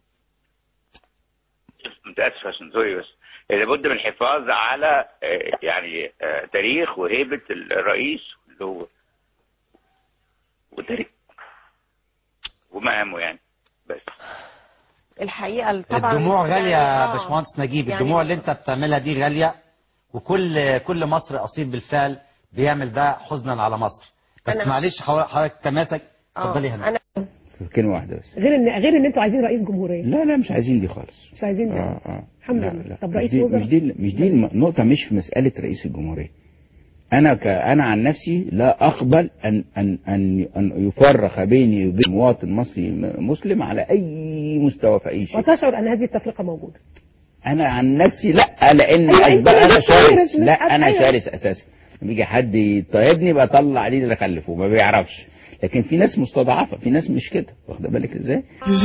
Speaker 14: متاسف عشان ذوقي بس لابد من الحفاظ على آه، يعني آه، تاريخ وهيبه الرئيس اللي هو وتاريخ ومقامه يعني بس
Speaker 12: الحقيقه طبعا
Speaker 15: الدموع غالية يا
Speaker 12: آه.
Speaker 15: باشمهندس نجيب
Speaker 12: يعني
Speaker 15: الدموع اللي انت بتعملها دي غالية وكل كل مصري أصيل بالفعل بيعمل ده حزنا على مصر بس
Speaker 16: أنا-
Speaker 15: معلش حضرتك حضرتك تماسك
Speaker 16: آه،
Speaker 15: اتفضلي هنا
Speaker 16: انا
Speaker 8: كلمه واحده بس
Speaker 16: غير ان غير ان انتوا عايزين رئيس جمهوريه
Speaker 8: لا لا مش عايزين دي خالص
Speaker 16: مش عايزين ده
Speaker 8: اه اه
Speaker 16: الحمد
Speaker 8: لا
Speaker 16: لله
Speaker 8: لا
Speaker 16: طب
Speaker 8: مش
Speaker 16: رئيس
Speaker 8: دي
Speaker 16: وزراء
Speaker 8: مش دي مش دي النقطة مش في مسألة رئيس الجمهورية أنا ك أنا عن نفسي لا أقبل أن أن أن أن يفرق بيني وبين مواطن مصري م- مسلم على أي مستوى في أي شيء
Speaker 16: وتشعر ان هذه التفرقه موجوده
Speaker 8: أنا عن نفسي لا لأن
Speaker 16: أيوة،
Speaker 8: أسباب
Speaker 16: أنت
Speaker 8: أنا
Speaker 16: بس
Speaker 8: شرس
Speaker 16: عارف، مش
Speaker 8: لا
Speaker 16: عارف،
Speaker 8: أنا
Speaker 16: أيوة.
Speaker 8: شرس أساسا لما يجي حد يطيبني بطلع دي اللي خلفه ما بيعرفش لكن في ناس مستضعفة في ناس مش كده واخد بالك ازاي؟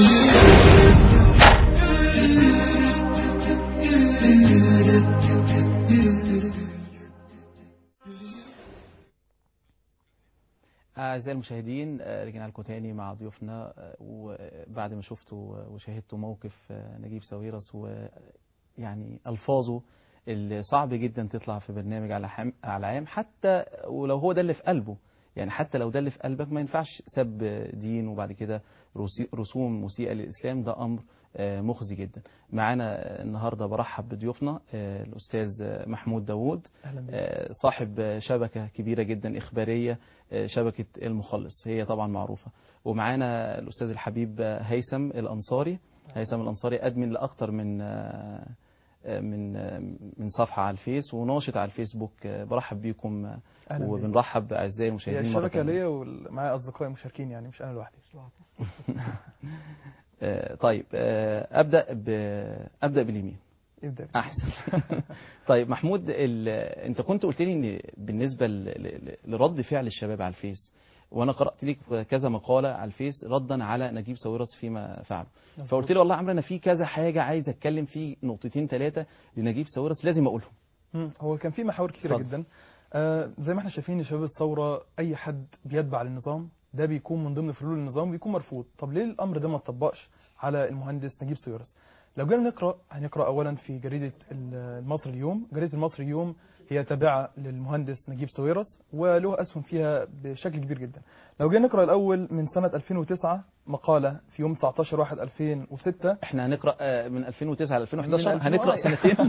Speaker 1: أعزائي المشاهدين آه، رجعنا لكم تاني مع ضيوفنا آه، وبعد ما شفتوا وشاهدتوا موقف آه، نجيب ساويرس ويعني ألفاظه اللي صعب جدا تطلع في برنامج على حم... على عام حتى ولو هو ده اللي في قلبه يعني حتى لو ده اللي في قلبك ما ينفعش سب دين وبعد كده رسي- رسوم مسيئة للإسلام ده أمر آه، مخزي جدا معانا آه، النهاردة برحب بضيوفنا آه، الأستاذ آه، محمود داوود
Speaker 17: أهلا بك.
Speaker 1: آه، صاحب آه، شبكة كبيرة جدا إخبارية آه، شبكة المخلص هي طبعا معروفة ومعانا الأستاذ الحبيب آه، هيثم الأنصاري هيثم الأنصاري أدمن لأكتر من آه، آه، من آه، من صفحة على الفيس وناشط على الفيسبوك آه، برحب بيكم آه،
Speaker 17: أهلا بك.
Speaker 1: وبنرحب بأعزائي
Speaker 17: هي
Speaker 1: المشاهدين مرة
Speaker 17: الشبكه
Speaker 1: تانية.
Speaker 17: ليا ومعايا اصدقائي مشاركين يعني مش انا لوحدي
Speaker 1: آه، طيب آه، ابدا ب... ابدا باليمين
Speaker 17: ابدا
Speaker 1: احسن طيب محمود ال... انت كنت قلت لي ان بالنسبه ل... ل... لرد فعل الشباب على الفيس وانا قرات لك كذا مقاله على الفيس ردا على نجيب ساويرس فيما فعله
Speaker 17: مظبوط.
Speaker 1: فقلت لي والله يا عمرو انا في كذا حاجه عايز اتكلم فيه نقطتين ثلاثه لنجيب ساويرس لازم اقولهم
Speaker 17: مم. هو كان في محاور كثيره
Speaker 1: اتفضل.
Speaker 17: جدا آه زي ما احنا شايفين شباب الثوره اي حد بيتبع للنظام ده بيكون من ضمن فلول النظام بيكون مرفوض طب ليه الامر ده ما اتطبقش على المهندس نجيب ساويرس لو جينا نقرا هنقرا اولا في جريده المصري اليوم جريده المصري اليوم هي تابعه للمهندس نجيب ساويرس وله اسهم فيها بشكل كبير جدا لو جينا نقرا الاول من سنه 2009 مقاله في يوم 19 1 2006
Speaker 1: احنا هنقرا آه، من 2009 ل 2011
Speaker 17: من
Speaker 1: هنقرا
Speaker 17: 2000
Speaker 1: سنتين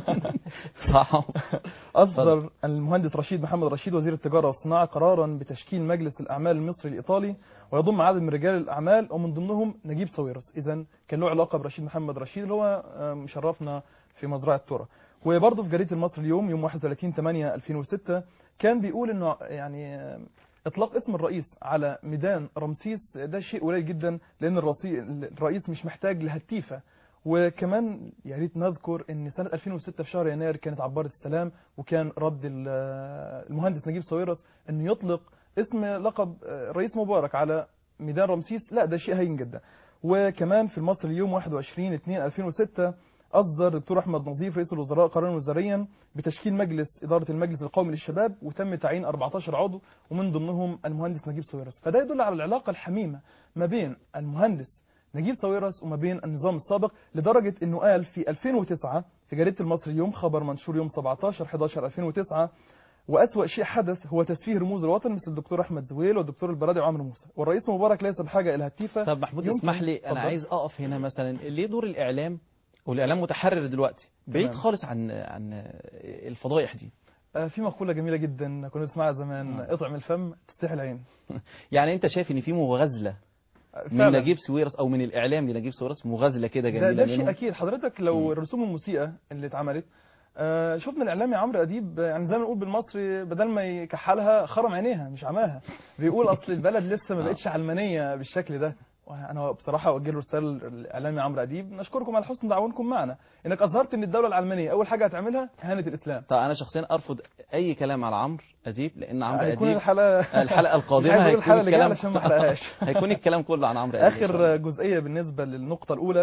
Speaker 1: صح
Speaker 17: أصدر المهندس رشيد محمد رشيد وزير التجارة والصناعة قرارا بتشكيل مجلس الأعمال المصري الإيطالي ويضم عدد من رجال الأعمال ومن ضمنهم نجيب ساويرس إذا كان له علاقة برشيد محمد رشيد اللي هو آه، مشرفنا في مزرعة ترى وبرضه في جريدة المصري اليوم يوم 31 8 2006 كان بيقول إنه يعني آه، إطلاق اسم الرئيس على ميدان رمسيس ده شيء قليل جدا لأن الرئيس الرئيس مش محتاج لهتيفة وكمان يا ريت نذكر ان سنه 2006 في شهر يناير كانت عباره السلام وكان رد ال- المهندس نجيب ساويرس انه يطلق اسم لقب الرئيس مبارك على ميدان رمسيس لا ده شيء هين جدا وكمان في المصري اليوم 21 2 2006 اصدر الدكتور احمد نظيف رئيس الوزراء قرارا وزاريا بتشكيل مجلس اداره المجلس القومي للشباب وتم تعيين 14 عضو ومن ضمنهم المهندس نجيب ساويرس فده يدل على العلاقه الحميمه ما بين المهندس نجيب ساويرس وما بين النظام السابق لدرجة انه قال في 2009 في جريدة المصري اليوم خبر منشور يوم 17 11 2009 وأسوأ شيء حدث هو تسفيه رموز الوطن مثل الدكتور أحمد زويل والدكتور البرادعي وعمرو موسى والرئيس مبارك ليس بحاجة إلى هتيفة
Speaker 1: طب محمود
Speaker 17: يمكن-
Speaker 1: اسمح لي انا
Speaker 17: اتفضل.
Speaker 1: عايز اقف هنا مثلا ليه دور الاعلام والاعلام متحرر دلوقتي بعيد
Speaker 17: تمام.
Speaker 1: خالص عن عن الفضائح دي
Speaker 17: آه، في مقولة جميلة جدا كنا نسمعها زمان اطعم الفم تستحي العين
Speaker 1: يعني انت شايف ان في مغازله من
Speaker 17: فعلا.
Speaker 1: نجيب سويرس او من الاعلام لنجيب سويرس مغازله كده
Speaker 17: ده,
Speaker 1: جميله
Speaker 17: ده شيء
Speaker 1: منهم
Speaker 17: اكيد حضرتك لو الرسوم المسيئه اللي اتعملت آه، شفنا الاعلامي عمرو اديب آه، يعني زي ما نقول بالمصري بدل ما يكحلها خرم عينيها مش عماها بيقول اصل البلد لسه ما بقتش علمانيه بالشكل ده وانا بصراحه اوجه له رساله الاعلامي عمرو اديب نشكركم على حسن تعاونكم معنا انك اظهرت ان الدوله العلمانيه اول حاجه هتعملها اهانه الاسلام
Speaker 1: طب انا شخصيا ارفض اي كلام على عمرو اديب لان عمرو
Speaker 17: هيكون
Speaker 1: اديب
Speaker 17: الحلقة-
Speaker 1: الحلقه
Speaker 17: مش
Speaker 1: القادمه
Speaker 17: عايز أقول
Speaker 1: هيكون
Speaker 17: الحلقة اللي جاية
Speaker 1: الكلام
Speaker 17: علشان ما أحرقهاش.
Speaker 1: هيكون الكلام كله عن عمرو اديب إن شاء الله.
Speaker 17: اخر جزئيه بالنسبه للنقطه الاولى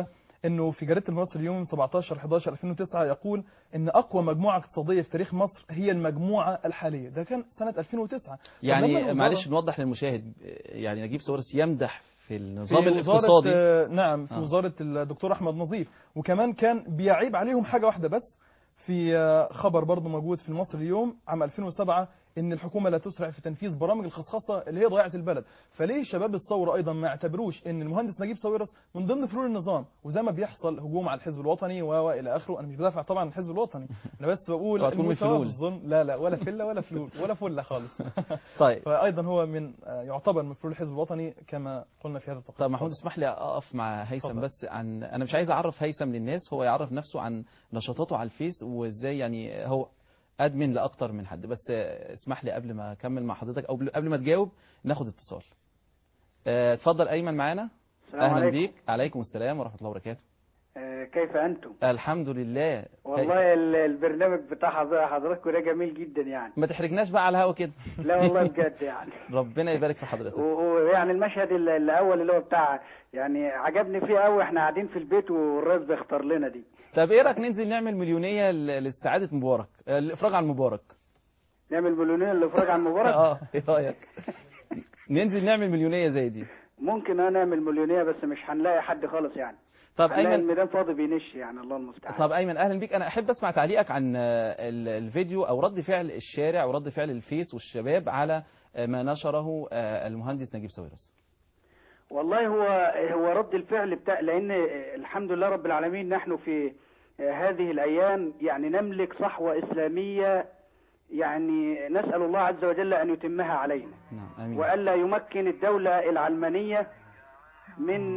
Speaker 17: انه في جريده المصري اليوم 17 11 2009 يقول ان اقوى مجموعه اقتصاديه في تاريخ مصر هي المجموعه الحاليه ده كان سنه 2009 فلما
Speaker 1: يعني
Speaker 17: الوزارة-
Speaker 1: معلش نوضح للمشاهد يعني نجيب ساويرس يمدح في النظام
Speaker 17: في
Speaker 1: الاقتصادي
Speaker 17: وزارة آه، نعم في
Speaker 1: آه.
Speaker 17: وزارة الدكتور أحمد نظيف وكمان كان بيعيب عليهم حاجة واحدة بس في آه، خبر برضه موجود في المصري اليوم عام 2007 ان الحكومه لا تسرع في تنفيذ برامج الخصخصه اللي هي ضيعت البلد فليه شباب الثوره ايضا ما يعتبروش ان المهندس نجيب ساويرس من ضمن فلول النظام وزي ما بيحصل هجوم على الحزب الوطني و و الى اخره انا مش بدافع طبعا عن الحزب الوطني انا بس بقول
Speaker 1: اوعى تكون من
Speaker 17: إنه سبب
Speaker 1: الفلول.
Speaker 17: الظلم لا لا ولا فله ولا فلول ولا فله خالص
Speaker 1: طيب
Speaker 17: فايضا هو من آه، يعتبر من فلول الحزب الوطني كما قلنا في هذا التقرير
Speaker 1: طب محمود اسمح لي اقف مع هيثم
Speaker 17: اتفضل.
Speaker 1: بس عن انا مش عايز اعرف هيثم للناس هو يعرف نفسه عن نشاطاته على الفيس وازاي يعني هو ادمن لاكتر من حد بس آه، اسمح لي قبل ما اكمل مع حضرتك او قبل ما تجاوب ناخد اتصال آه، اتفضل ايمن معانا
Speaker 18: السلام
Speaker 1: اهلا
Speaker 18: عليكم.
Speaker 1: بيك عليكم السلام ورحمه الله وبركاته
Speaker 18: آه، كيف أنتم؟
Speaker 1: الحمد لله
Speaker 18: والله ال- البرنامج بتاع حضر- حضراتكم ده جميل جدا يعني
Speaker 1: ما تحرجناش بقى على الهوا كده
Speaker 18: لا والله بجد يعني
Speaker 1: ربنا يبارك في حضرتك
Speaker 18: و- ويعني المشهد ال- الأول اللي هو بتاع يعني عجبني فيه قوي احنا قاعدين في البيت والرئيس بيختار لنا دي
Speaker 1: طب ايه رايك ننزل نعمل مليونيه ل- لاستعاده مبارك آه، الافراج عن مبارك
Speaker 18: نعمل مليونين الإفراج عن مبارك
Speaker 1: اه ايه رايك ننزل نعمل مليونيه زي دي
Speaker 18: ممكن أنا نعمل مليونية بس مش هنلاقي حد خالص يعني
Speaker 1: طب
Speaker 18: هنلاقي
Speaker 1: ايمن
Speaker 18: الميدان فاضي بينش يعني الله المستعان
Speaker 1: طب ايمن اهلا بيك انا احب اسمع تعليقك عن آه، ال- الفيديو او رد فعل الشارع ورد فعل الفيس والشباب على آه، ما نشره آه، المهندس نجيب ساويرس
Speaker 18: والله هو هو رد الفعل بتاع لان الحمد لله رب العالمين نحن في هذه الايام يعني نملك صحوه اسلاميه يعني نسال الله عز وجل ان يتمها علينا
Speaker 1: نعم امين
Speaker 18: والا يمكن الدوله العلمانيه من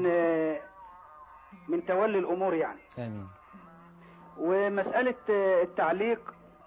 Speaker 18: من تولي الامور يعني
Speaker 1: امين
Speaker 18: ومساله التعليق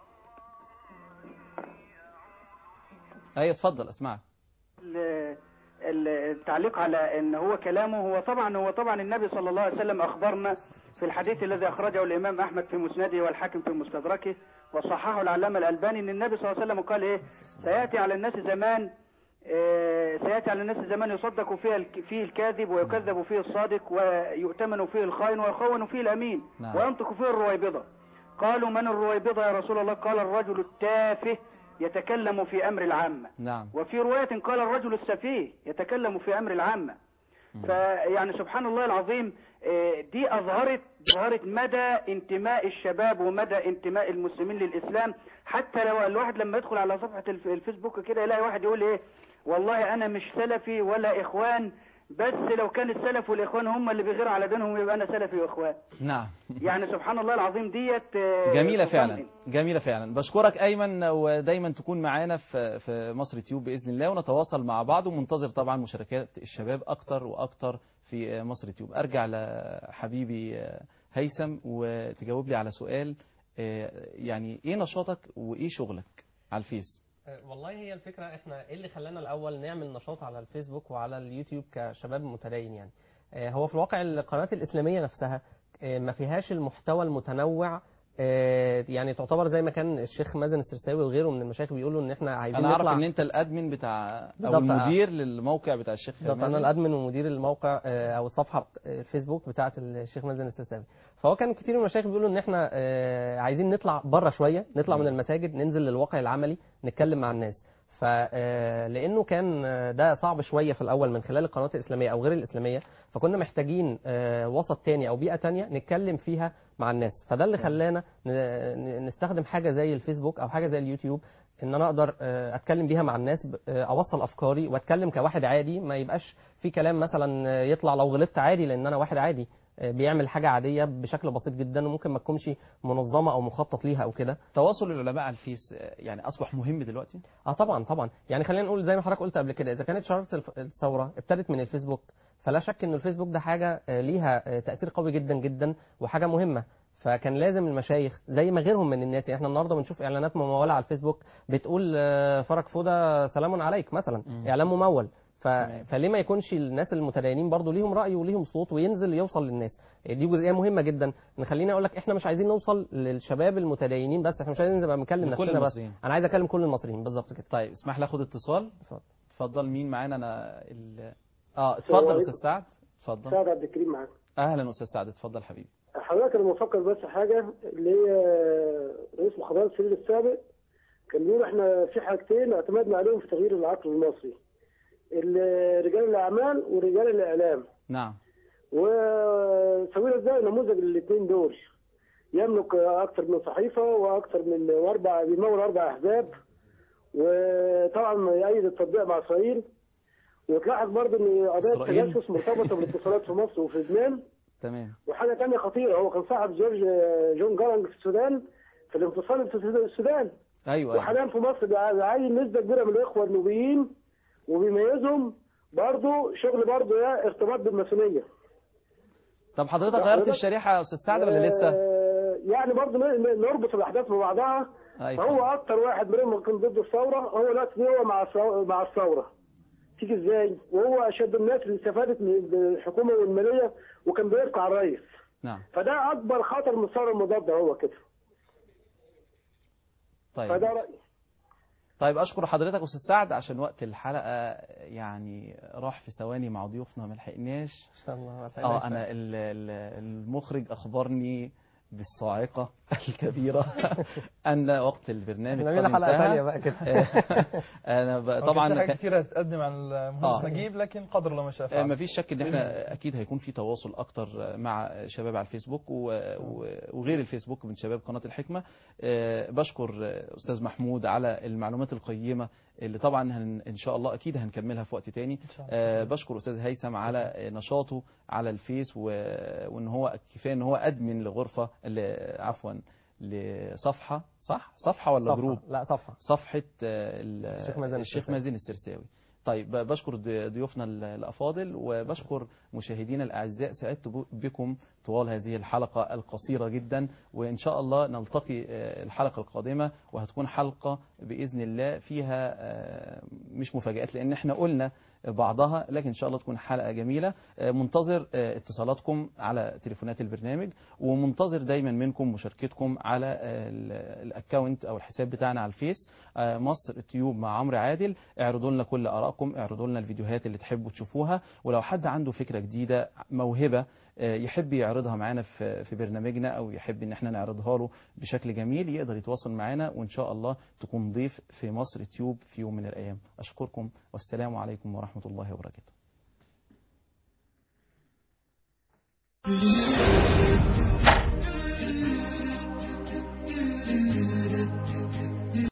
Speaker 1: ايوه اتفضل اسمعك
Speaker 18: ال- ال- التعليق على ان هو كلامه هو طبعا هو طبعا النبي صلى الله عليه وسلم اخبرنا في الحديث الذي اخرجه الامام احمد في مسنده والحاكم في مستدركه وصححه العلامه الالباني ان النبي صلى الله عليه وسلم قال ايه سياتي على الناس زمان آه، سياتي على الناس زمان يصدق فيه الك- فيه الكاذب ويكذب فيه الصادق ويؤتمن فيه الخائن ويخون فيه الامين
Speaker 19: نعم.
Speaker 18: وينطق فيه الرويبضه قالوا من الرويبضه يا رسول الله قال الرجل التافه يتكلم في امر العامه
Speaker 1: نعم
Speaker 18: وفي رواية قال الرجل السفيه يتكلم في أمر العامة فيعني سبحان الله العظيم آه، دي أظهرت أظهرت مدى انتماء الشباب ومدى انتماء المسلمين للإسلام حتى لو الواحد لما يدخل على صفحة الف- الفيسبوك كده يلاقي واحد يقول إيه والله أنا مش سلفي ولا إخوان بس لو كان السلف والإخوان هم اللي بيغيروا على دينهم يبقى أنا سلفي وإخوان
Speaker 1: نعم
Speaker 18: يعني سبحان الله العظيم ديت آه،
Speaker 1: جميلة
Speaker 18: تطمئن.
Speaker 1: فعلا جميلة فعلا بشكرك أيمن ودايما تكون معانا في في مصر تيوب بإذن الله ونتواصل مع بعض ومنتظر طبعا مشاركات الشباب أكتر وأكتر في مصر تيوب أرجع لحبيبي هيثم وتجاوب لي على سؤال يعني إيه نشاطك وإيه شغلك على الفيس
Speaker 19: آه، والله هي الفكرة احنا ايه اللي خلانا الاول نعمل نشاط على الفيسبوك وعلى اليوتيوب كشباب متدين يعني آه، هو في الواقع القناة الإسلامية نفسها آه، ما فيهاش المحتوى المتنوع آه، يعني تعتبر زي ما كان الشيخ مازن السرساوي وغيره من المشايخ بيقولوا ان احنا عايزين
Speaker 1: أنا أعرف
Speaker 19: نطلع
Speaker 1: إن أنت الأدمن بتاع أو
Speaker 19: بالضبط.
Speaker 1: المدير للموقع بتاع الشيخ
Speaker 19: بالظبط انا
Speaker 1: مازن.
Speaker 19: الادمن ومدير الموقع آه، او الصفحه بت- آه، الفيسبوك بتاعه الشيخ مازن السرساوي فهو كان كتير من المشايخ بيقولوا ان احنا آه، عايزين نطلع بره شويه نطلع من المساجد ننزل للواقع العملي نتكلم مع الناس فلانه كان آه، ده صعب شويه في الاول من خلال القنوات الاسلاميه او غير الاسلاميه فكنا محتاجين آه، وسط تاني او بيئه تانية نتكلم فيها مع الناس فده اللي خلانا ن- ن- نستخدم حاجه زي الفيسبوك او حاجه زي اليوتيوب ان انا اقدر آه، اتكلم بيها مع الناس ب- آه، اوصل افكاري واتكلم كواحد عادي ما يبقاش في كلام مثلا آه، يطلع لو غلطت عادي لان انا واحد عادي آه، بيعمل حاجه عاديه بشكل بسيط جدا وممكن ما تكونش منظمه او مخطط ليها او كده
Speaker 1: تواصل العلماء على الفيس آه، يعني أصبح مهم دلوقتي
Speaker 19: اه طبعا طبعا يعني خلينا نقول زي ما حضرتك قلت قبل كده اذا كانت شراره الف- الثوره ابتدت من الفيسبوك فلا شك ان الفيسبوك ده حاجه آه، ليها آه، تاثير قوي جدا جدا وحاجه مهمه فكان لازم المشايخ زي ما غيرهم من الناس يعني احنا النهارده بنشوف اعلانات مموله على الفيسبوك بتقول آه، فرج فوده سلام عليك مثلا اعلان ممول ف... فليه ما يكونش الناس المتدينين برضو ليهم راي وليهم صوت وينزل يوصل للناس دي جزئيه مهمه جدا ان خليني اقول لك احنا مش عايزين نوصل للشباب المتدينين بس احنا مش عايزين نبقى بنكلم
Speaker 1: لكل
Speaker 19: نفسنا بس
Speaker 1: المصريين.
Speaker 19: انا عايز اكلم كل المصريين بالظبط كده
Speaker 1: طيب اسمح لي اخد اتصال
Speaker 19: اتفضل
Speaker 1: اتفضل مين معانا انا ال... اه اتفضل
Speaker 20: السلام
Speaker 1: استاذ سعد اتفضل
Speaker 20: سعد عبد الكريم معاك
Speaker 1: اهلا استاذ سعد اتفضل حبيبي
Speaker 20: حضرتك انا بفكر بس حاجه اللي هي رئيس مخابرات السرير السابق كان بيقول احنا في حاجتين اعتمدنا عليهم في تغيير العقل المصري ال- رجال الاعمال ورجال الاعلام
Speaker 1: نعم
Speaker 20: وسويرس ده نموذج للاثنين دول يملك اكثر من صحيفه واكثر من واربع بيمول اربع احزاب وطبعا يأيد التطبيع مع اسرائيل وتلاحظ برضه ان قضايا
Speaker 1: إسرائيل.
Speaker 20: التجسس مرتبطه بالاتصالات في مصر وفي لبنان
Speaker 1: تمام
Speaker 20: وحاجه ثانيه خطيره هو كان صاحب جورج جون جارنج في السودان في الانفصال في السودان
Speaker 1: ايوه ايوه
Speaker 20: وحاليا في مصر بيعين نسبه كبيره من الاخوه النوبيين وبيميزهم برضه شغل برضه يا ارتباط بالماسونيه
Speaker 1: طب حضرتك غيرت الشريحه يا استاذ سعد ولا لسه
Speaker 20: آه، يعني برضه ن- ن- نربط الاحداث ببعضها
Speaker 1: أيوة.
Speaker 20: فهو اكتر واحد منهم كان ضد الثوره هو دلوقتي هو مع الثو- مع الثوره تيجي ازاي وهو اشد الناس اللي استفادت من الحكومه والماليه وكان بيرفع الرئيس
Speaker 1: نعم
Speaker 20: فده اكبر خطر من الثوره المضاده هو كده
Speaker 1: طيب
Speaker 20: فده رايي
Speaker 1: طيب اشكر حضرتك استاذ سعد عشان وقت الحلقه يعني راح في ثواني مع ضيوفنا ما لحقناش
Speaker 19: ان شاء الله ما
Speaker 1: اه انا ال- ال- المخرج اخبرني بالصاعقه الكبيره ان وقت البرنامج
Speaker 19: احنا
Speaker 1: قد
Speaker 19: لينا حلقة
Speaker 1: انتهى.
Speaker 19: تانية بقى كده.
Speaker 1: انا ب-
Speaker 17: هو
Speaker 1: طبعا
Speaker 17: كان في
Speaker 1: كان-
Speaker 17: حاجات كتير هتقدم عن المهندس
Speaker 1: آه.
Speaker 17: نجيب لكن قدر الله ما شاء
Speaker 1: آه،
Speaker 17: فعل
Speaker 1: مفيش شك ان احنا اكيد هيكون في تواصل اكتر مع شباب على الفيسبوك و- و- وغير الفيسبوك من شباب قناه الحكمه آه، بشكر آه، استاذ محمود على المعلومات القيمه اللي طبعا هن ان شاء الله اكيد هنكملها في وقت تاني آه، بشكر استاذ هيثم على نشاطه على الفيس و- وان هو كفايه ان هو ادمن لغرفه ل- عفوا لصفحه صح صفحه ولا
Speaker 19: صفحة.
Speaker 1: جروب
Speaker 19: لا صفحه
Speaker 1: صفحه آه، ال-
Speaker 19: الشيخ مازن
Speaker 1: الشيخ
Speaker 19: السرساوي.
Speaker 1: مازن السرساوي طيب ب- بشكر ضي- ضيوفنا ال- الافاضل وبشكر مشاهدينا الاعزاء سعدت ب- بكم طوال هذه الحلقه القصيره جدا وان شاء الله نلتقي آه، الحلقه القادمه وهتكون حلقه باذن الله فيها آه، مش مفاجات لان احنا قلنا بعضها لكن ان شاء الله تكون حلقه جميله آه، منتظر آه، اتصالاتكم على تليفونات البرنامج ومنتظر دايما منكم مشاركتكم على آه، ال- الاكونت او الحساب بتاعنا على الفيس آه، مصر تيوب مع عمرو عادل اعرضوا لنا كل ارائكم اعرضوا لنا الفيديوهات اللي تحبوا تشوفوها ولو حد عنده فكره جديده موهبه آه، يحب يعرضها معانا في في برنامجنا او يحب ان احنا نعرضها له بشكل جميل يقدر يتواصل معانا وان شاء الله تكون ضيف في مصر تيوب في يوم من الايام اشكركم والسلام عليكم ورحمه الله وبركاته